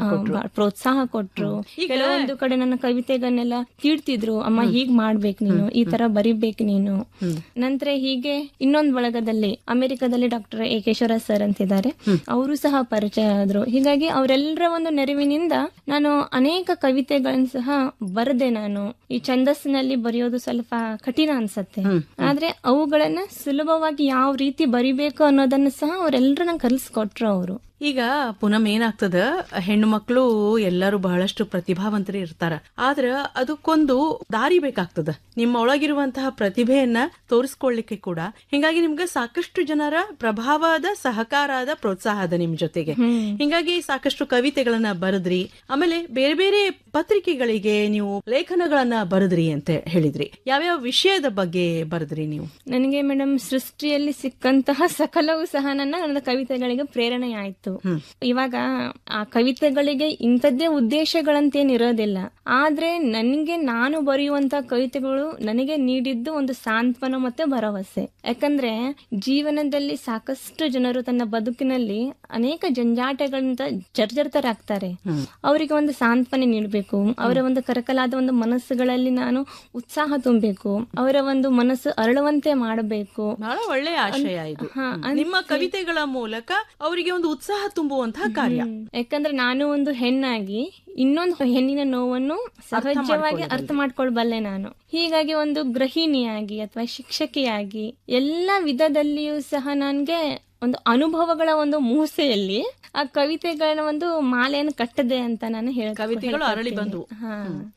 ಕೊಟ್ರು ಬಾ- ಪ್ರೋತ್ಸಾಹ ಕೊಟ್ರು ಕೆಲವೊಂದು ಕಡೆ ನನ್ನ ಕವಿತೆಗಳನ್ನೆಲ್ಲ ಕೀಳ್ತಿದ್ರು ಅಮ್ಮ ಹೀಗ್ ಮಾಡ್ಬೇಕು ನೀನು ಈ ತರ ಬರಿಬೇಕು ನೀನು ನಂತರ ಹೀಗೆ ಇನ್ನೊಂದು ಬಳಗದಲ್ಲಿ ಅಮೆರಿಕದಲ್ಲಿ ಡಾಕ್ಟರ್ ಎ ಕೇಶವರ ಸರ್ ಅಂತಿದ್ದಾರೆ ಅವರು ಸಹ ಪರಿಚಯ ಆದ್ರು ಹೀಗಾಗಿ ಅವರೆಲ್ಲರ ಒಂದು ನೆರವಿನಿಂದ ನಾನು ಅನೇಕ ಕವಿತೆಗಳನ್ನು ಸಹ ಬರದೆ ನಾನು ಈ ಛಂದಸ್ಸಿನಲ್ಲಿ ಬರೆಯೋದು ಸ್ವಲ್ಪ ಕಠಿಣ ಅನ್ಸತ್ತೆ ಆದ್ರೆ ಅವುಗಳನ್ನ ಸುಲಭವಾಗಿ ಯಾವ ರೀತಿ ಬರಿಬೇಕು ಅನ್ನೋದನ್ನ ಸಹ ಅವರೆಲ್ಲರೂ ನಂಗೆ ಕಲಿಸ್ಕೊಟ್ರು ಅವರು ಈಗ ಪುನಮ್ ಏನಾಗ್ತದ ಹೆಣ್ಣು ಮಕ್ಕಳು ಎಲ್ಲರೂ ಬಹಳಷ್ಟು ಪ್ರತಿಭಾವಂತರು ಇರ್ತಾರ ಆದ್ರ ಅದಕ್ಕೊಂದು ದಾರಿ ಬೇಕಾಗ್ತದ ನಿಮ್ಮ ಒಳಗಿರುವಂತಹ ಪ್ರತಿಭೆಯನ್ನ ತೋರಿಸ್ಕೊಳ್ಳಿಕ್ಕೆ ಕೂಡ ಹಿಂಗಾಗಿ ನಿಮ್ಗೆ ಸಾಕಷ್ಟು ಜನರ ಪ್ರಭಾವದ ಸಹಕಾರದ ಪ್ರೋತ್ಸಾಹ ಅದ ನಿಮ್ ಜೊತೆಗೆ ಹಿಂಗಾಗಿ ಸಾಕಷ್ಟು ಕವಿತೆಗಳನ್ನ ಬರೆದ್ರಿ ಆಮೇಲೆ ಬೇರೆ ಬೇರೆ ಪತ್ರಿಕೆಗಳಿಗೆ ನೀವು ಲೇಖನಗಳನ್ನ ಬರೆದ್ರಿ ಅಂತ ಹೇಳಿದ್ರಿ ಯಾವ್ಯಾವ ವಿಷಯದ ಬಗ್ಗೆ ಬರೆದ್ರಿ ನೀವು ನನಗೆ ಮೇಡಮ್ ಸೃಷ್ಟಿಯಲ್ಲಿ ಸಿಕ್ಕಂತಹ ಸಕಲವೂ ಸಹ ನನ್ನ ನನ್ನ ಕವಿತೆಗಳಿಗೆ ಪ್ರೇರಣೆ ಆಯ್ತು ಇವಾಗ ಆ ಕವಿತೆಗಳಿಗೆ ಇಂಥದ್ದೇ ಉದ್ದೇಶಗಳಂತೇನ್ ಇರೋದಿಲ್ಲ ಆದ್ರೆ ನನಗೆ ನಾನು ಬರೆಯುವಂತ ಕವಿತೆಗಳು ನನಗೆ ನೀಡಿದ್ದು ಒಂದು ಸಾಂತ್ವನ ಮತ್ತೆ ಭರವಸೆ ಯಾಕಂದ್ರೆ ಜೀವನದಲ್ಲಿ ಸಾಕಷ್ಟು ಜನರು ತನ್ನ ಬದುಕಿನಲ್ಲಿ ಅನೇಕ ಜಂಜಾಟಗಳಿಂದ ಜರ್ಜರಿತರಾಗ್ತಾರೆ ಅವರಿಗೆ ಒಂದು ಸಾಂತ್ವನ ನೀಡಬೇಕು ಅವರ ಒಂದು ಕರಕಲಾದ ಒಂದು ಮನಸ್ಸುಗಳಲ್ಲಿ ನಾನು ಉತ್ಸಾಹ ತುಂಬಬೇಕು ಅವರ ಒಂದು ಮನಸ್ಸು ಅರಳುವಂತೆ ಮಾಡಬೇಕು ಬಹಳ ಒಳ್ಳೆಯ ಆಶಯ ಇದು ನಿಮ್ಮ ಕವಿತೆಗಳ ಮೂಲಕ ಅವರಿಗೆ ಒಂದು ಉತ್ಸಾಹ ತುಂಬುವಂತಹ ಕಾರ್ಯ ಯಾಕಂದ್ರೆ ನಾನು ಒಂದು ಹೆಣ್ಣಾಗಿ ಇನ್ನೊಂದು ಹೆಣ್ಣಿನ ನೋವನ್ನು ಸಹಜವಾಗಿ ಅರ್ಥ ಮಾಡ್ಕೊಳ್ಬಲ್ಲೆ ನಾನು ಹೀಗಾಗಿ ಒಂದು ಗೃಹಿಣಿಯಾಗಿ ಅಥವಾ ಶಿಕ್ಷಕಿಯಾಗಿ ಎಲ್ಲ ವಿಧದಲ್ಲಿಯೂ ಸಹ ನನ್ಗೆ ಒಂದು ಅನುಭವಗಳ ಒಂದು ಮೂಸೆಯಲ್ಲಿ ಆ ಕವಿತೆಗಳ ಒಂದು ಮಾಲೆಯನ್ನು ಕಟ್ಟದೆ ಅಂತ ನಾನು ಹೇಳ ಕವಿತೆಗಳು ಅರಳಿ ಬಂದು ಹಾ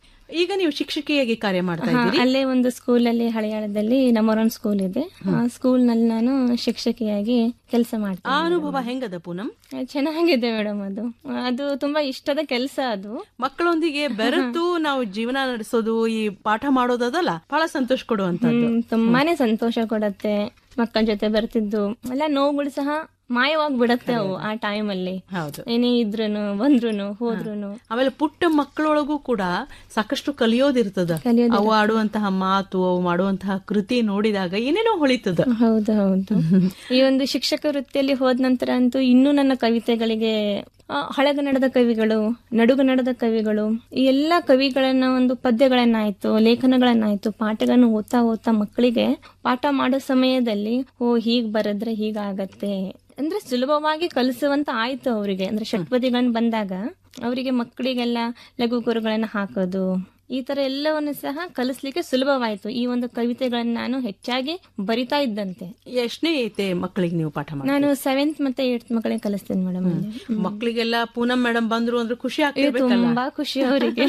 ಈಗ ನೀವು ಶಿಕ್ಷಕಿಯಾಗಿ ಕಾರ್ಯ ಮಾಡ್ತಾ ಹಾ, ಇದ್ದೀರಿ ಅಲ್ಲೇ ಒಂದು ಸ್ಕೂಲಲ್ಲಿ ಹಳೆಯಾಳದಲ್ಲಿ ನಮ್ಮೂರೊಂದು ಸ್ಕೂಲ್ ಇದೆ ಆ ಸ್ಕೂಲ್ ನಲ್ಲಿ ನಾನು ಶಿಕ್ಷಕಿಯಾಗಿ ಕೆಲಸ ಆ ಮಾಡ್ತೀನಿ ಅನುಭವ ಹೆಂಗದ ಪೂನಂ ಚೆನ್ನಾಗಿದೆ ಮೇಡಮ್ ಅದು ಅದು ತುಂಬಾ ಇಷ್ಟದ ಕೆಲಸ ಅದು ಮಕ್ಕಳೊಂದಿಗೆ ಬೆರೆತು ನಾವು ಜೀವನ ನಡೆಸೋದು ಈ ಪಾಠ ಮಾಡೋದಲ್ಲ ಬಹಳ ಸಂತೋಷ ಕೊಡುವಂತದ್ದು ಹ್ಮ್, ತುಂಬಾನೇ ಸಂತೋಷ ಕೊಡತ್ತೆ ಮಕ್ಕಳ ಜೊತೆ ಬರ್ತಿದ್ದು ಎಲ್ಲ ನೋವುಗಳು ಸಹ ಮಾಯವಾಗಿ ಬಿಡತ್ತೆ ಅವು ಆ ಟೈಮ್ ಅಲ್ಲಿ ಹೌದು ಏನೇ ಇದ್ರುನು ಬಂದ್ರುನು ಹೋದ್ರುನು ಆಮೇಲೆ ಪುಟ್ಟ ಮಕ್ಕಳೊಳಗೂ ಕೂಡ ಸಾಕಷ್ಟು ಕಲಿಯೋದಿರ್ತದ ಕಲಿಯೋದಿರುತ್ತೆ. ಅವು ಆಡುವಂತಹ ಮಾತು ಅವು ಮಾಡುವಂತಹ ಕೃತಿ ನೋಡಿದಾಗ ಏನೇನೋ ಹೊಳಿತದ ಹೌದು ಹೌದು ಈ ಒಂದು ಶಿಕ್ಷಕ ವೃತ್ತಿಯಲ್ಲಿ ಹೋದ ನಂತರ ಅಂತೂ ಇನ್ನೂ ನನ್ನ ಕವಿತೆಗಳಿಗೆ ಆ, ಹಳಗನ್ನಡದ ಕವಿಗಳು ನಡುಗನ್ನಡದ ಕವಿಗಳು ಈ ಎಲ್ಲಾ ಕವಿಗಳನ್ನ ಒಂದು ಪದ್ಯಗಳನ್ನಾಯ್ತು ಲೇಖನಗಳನ್ನಾಯ್ತು ಪಾಠಗಳನ್ನು ಓದ್ತಾ ಓದ್ತಾ ಮಕ್ಕಳಿಗೆ ಪಾಠ ಮಾಡೋ ಸಮಯದಲ್ಲಿ ಓ ಹೀಗ್ ಬರೆದ್ರೆ ಹೀಗಾಗತ್ತೆ ಅಂದ್ರೆ ಸುಲಭವಾಗಿ ಕಲಿಸುವಂತ ಆಯ್ತು ಅವರಿಗೆ ಅಂದ್ರೆ ಷಟ್ಪದಿಗಳನ್ನ ಬಂದಾಗ ಅವರಿಗೆ ಮಕ್ಕಳಿಗೆಲ್ಲ ಲಘು ಗುರುಗಳನ್ನ ಹಾಕೋದು ಈ ತರ ಎಲ್ಲವನ್ನು ಸಹ ಕಲಿಸ್ಲಿಕ್ಕೆ ಸುಲಭವಾಯ್ತು ಈ ಒಂದು ಕವಿತೆಗಳನ್ನ ನಾನು ಹೆಚ್ಚಾಗಿ ಬರಿತಾ ಇದ್ದಂತೆ ಎಷ್ಟನೇ ಐತೆ ಮಕ್ಕಳಿಗೆ ನೀವು ಪಾಠ ಮಾಡಿ ನಾನು ಸೆವೆಂತ್ ಮತ್ತೆ ಏಟ್ ಮಕ್ಕಳಿಗೆ ಕಲಿಸ್ತೇನೆ ಮೇಡಮ್ ಮಕ್ಕಳಿಗೆಲ್ಲ ಪೂನಂ ಮೇಡಮ್ ಬಂದ್ರು ಅಂದ್ರೆ ಖುಷಿ ಆಗ್ತಿರ್ಬೇಕಲ್ಲ ತುಂಬಾ ಖುಷಿ ಅವರಿಗೆ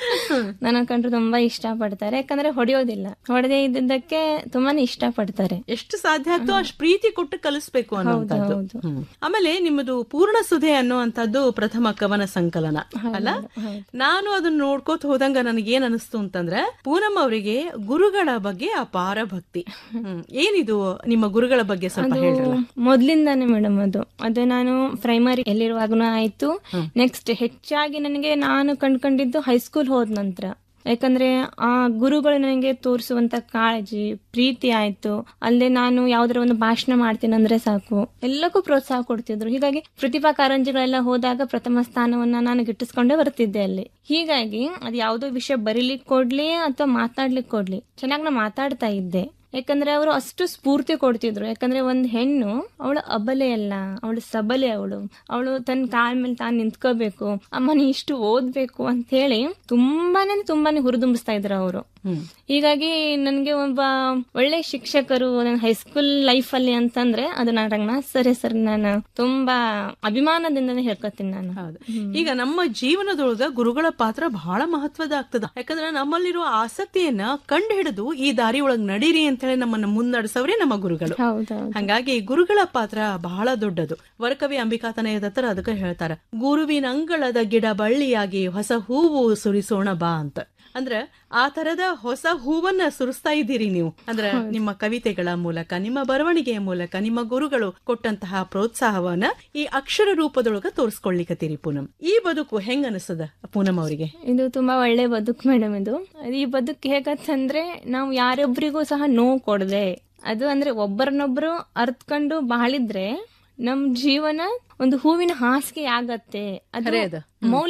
ನನ್ನ ಕಂಡ್ರೆ ತುಂಬಾ ಇಷ್ಟ ಪಡ್ತಾರೆ ಯಾಕಂದ್ರೆ ಹೊಡೆಯೋದಿಲ್ಲ ಹೊಡೆದೇ ಇದ್ದಕ್ಕೆ ತುಂಬಾನೇ ಇಷ್ಟ ಪಡ್ತಾರೆ ಎಷ್ಟು ಸಾಧ್ಯ ಆಗ್ತೋ ಅಷ್ಟು ಪ್ರೀತಿ ಕೊಟ್ಟು ಕಲಿಸ್ಬೇಕು ಅನ್ನೋಂಥದ್ದು ಹೌದು. ಹ್ಮ್. ಆಮೇಲೆ ನಿಮ್ಮದು ಪೂರ್ಣ ಸುಧೆ ಅನ್ನುವಂಥದ್ದು ಪ್ರಥಮ ಕವನ ಸಂಕಲನ ಅಲ್ಲ ನಾನು ಅದನ್ನ ನೋಡ್ಕೋತ ಹೋದಂಗ ನನಗೇನ್ ಅನಿಸ್ತು ಅಂತಂದ್ರೆ ಪೂನಂ ಅವರಿಗೆ ಗುರುಗಳ ಬಗ್ಗೆ ಅಪಾರ ಭಕ್ತಿ ಹ್ಮ್. ಏನಿದು ನಿಮ್ಮ ಗುರುಗಳ ಬಗ್ಗೆ ಸ್ವಲ್ಪ ಹೇಳ್ರಲ್ಲ ಮೊದ್ಲಿಂದಾನೇ ಮೇಡಮ್ ಅದು ಅದು ನಾನು ಪ್ರೈಮರಿ ಎಲ್ಲಿರುವಾಗನೂ ಆಯ್ತು ನೆಕ್ಸ್ಟ್ ಹೆಚ್ಚಾಗಿ ನನಗೆ ನಾನು ಕಂಡ್ಕೊಂಡಿದ್ದು ಹೈಸ್ಕೂಲ್ ಹೋದ ನಂತರ ಯಾಕಂದ್ರೆ ಆ ಗುರುಗಳು ನನಗೆ ತೋರಿಸುವಂತ ಕಾಳಜಿ ಪ್ರೀತಿ ಆಯ್ತು ಅಲ್ಲದೆ ನಾನು ಯಾವ್ದಾರ ಒಂದು ಭಾಷಣ ಮಾಡ್ತೀನಿ ಅಂದ್ರೆ ಸಾಕು ಎಲ್ಲಕ್ಕೂ ಪ್ರೋತ್ಸಾಹ ಕೊಡ್ತಿದ್ರು ಹೀಗಾಗಿ ಪ್ರತಿಭಾ ಕಾರಂಜಿಗಳೆಲ್ಲ ಹೋದಾಗ ಪ್ರಥಮ ಸ್ಥಾನವನ್ನ ನಾನು ಗಿಟ್ಟಿಸ್ಕೊಂಡೇ ಬರ್ತಿದ್ದೆ ಅಲ್ಲಿ ಹೀಗಾಗಿ ಅದು ಯಾವುದೋ ವಿಷಯ ಬರೀಲಿಕ್ಕೆ ಕೊಡ್ಲಿ ಅಥವಾ ಮಾತಾಡ್ಲಿಕ್ಕೆ ಕೊಡ್ಲಿ ಚೆನ್ನಾಗಿ ನಾ ಮಾತಾಡ್ತಾ ಇದ್ದೆ ಯಾಕಂದ್ರೆ ಅವರು ಅಷ್ಟು ಸ್ಫೂರ್ತಿ ಕೊಡ್ತಿದ್ರು ಯಾಕಂದ್ರೆ ಒಂದ್ ಹೆಣ್ಣು ಅವಳು ಅಬಲೆ ಅಲ್ಲ ಅವಳು ಸಬಲೆ ಅವಳು ಅವಳು ತನ್ನ ಕಾಲ್ ಮೇಲೆ ತಾನು ನಿಂತ್ಕೋಬೇಕು ಅಮ್ಮ ನೀ ಇಷ್ಟು ಓದ್ಬೇಕು ಅಂತ ಹೇಳಿ ತುಂಬಾನೇ ತುಂಬಾನೇ ಹುರಿದುಂಬಿಸ್ತಾ ಇದ್ರು ಅವರು ಹ್ಮ್ ಹೀಗಾಗಿ ನನಗೆ ಒಬ್ಬ ಒಳ್ಳೆ ಶಿಕ್ಷಕರು ನನ್ನ ಹೈಸ್ಕೂಲ್ ಲೈಫ್ ಅಲ್ಲಿ ಅಂತಂದ್ರೆ ಅದು ನಾನು ರಂಗನಾಥ್ ಸರ್ ಹೆಸರು ನಾನು ತುಂಬಾ ಅಭಿಮಾನದಿಂದನೇ ಹೇಳ್ಕೊತೀನಿ ನಾನು ಹೌದು ಈಗ ನಮ್ಮ ಜೀವನದೊಳಗ ಗುರುಗಳ ಪಾತ್ರ ಬಹಳ ಮಹತ್ವದ ಆಗ್ತದ ಯಾಕಂದ್ರೆ ನಮ್ಮಲ್ಲಿರುವ ಆಸಕ್ತಿಯನ್ನ ಕಂಡು ಹಿಡಿದು ಈ ದಾರಿ ಒಳಗ್ ನಡೀರಿ ಅಂತ ಹೇಳಿ ನಮ್ಮನ್ನ ಮುನ್ನಡೆಸವ್ರೆ ನಮ್ಮ ಗುರುಗಳು ಹೌದೌದು ಹಂಗಾಗಿ ಗುರುಗಳ ಪಾತ್ರ ಬಹಳ ದೊಡ್ಡದು ವರಕವಿ ಅಂಬಿಕಾತನಯ ದತ್ತರ ಅದಕ್ಕೆ ಹೇಳ್ತಾರ ಗುರುವಿನ ಅಂಗಳದ ಗಿಡ ಬಳ್ಳಿಯಾಗಿ ಹೊಸ ಹೂವು ಸುರಿಸೋಣ ಬಾ ಅಂತ ಅಂದ್ರ ಆ ತರದ ಹೊಸ ಹೂವನ್ನ ಸುರಿಸ್ತಾ ಇದ್ದೀರಿ ನೀವು ಅಂದ್ರ ನಿಮ್ಮ ಕವಿತೆಗಳ ಮೂಲಕ ನಿಮ್ಮ ಬರವಣಿಗೆಯ ಮೂಲಕ ನಿಮ್ಮ ಗುರುಗಳು ಕೊಟ್ಟಂತಹ ಪ್ರೋತ್ಸಾಹವನ್ನ ಈ ಅಕ್ಷರ ರೂಪದೊಳಗ ತೋರಿಸ್ಕೊಳ್ಳಿಕತ್ತೀರಿ ಪೂನಂ ಈ ಬದುಕು ಹೆಂಗ್ ಅನಿಸ್ತದ ಪೂನಂ ಅವರಿಗೆ ಇದು ತುಂಬಾ ಒಳ್ಳೆ ಬದುಕು ಮೇಡಮ್ ಇದು ಈ ಬದುಕು ಹೇಗತ್ತಂದ್ರೆ ನಾವು ಯಾರೊಬ್ರಿಗೂ ಸಹ ನೋವು ಕೊಡದೆ ಅದು ಅಂದ್ರೆ ಒಬ್ಬರನ್ನೊಬ್ರು ಅರ್ತ್ಕೊಂಡು ಬಾಳಿದ್ರೆ ನಮ್ ಜೀವನ ಒಂದು ಹೂವಿನ ಹಾಸಿಗೆ ಆಗತ್ತೆ ಅದು ಖರೆ ಅದು. ಮೌಲ್ಯ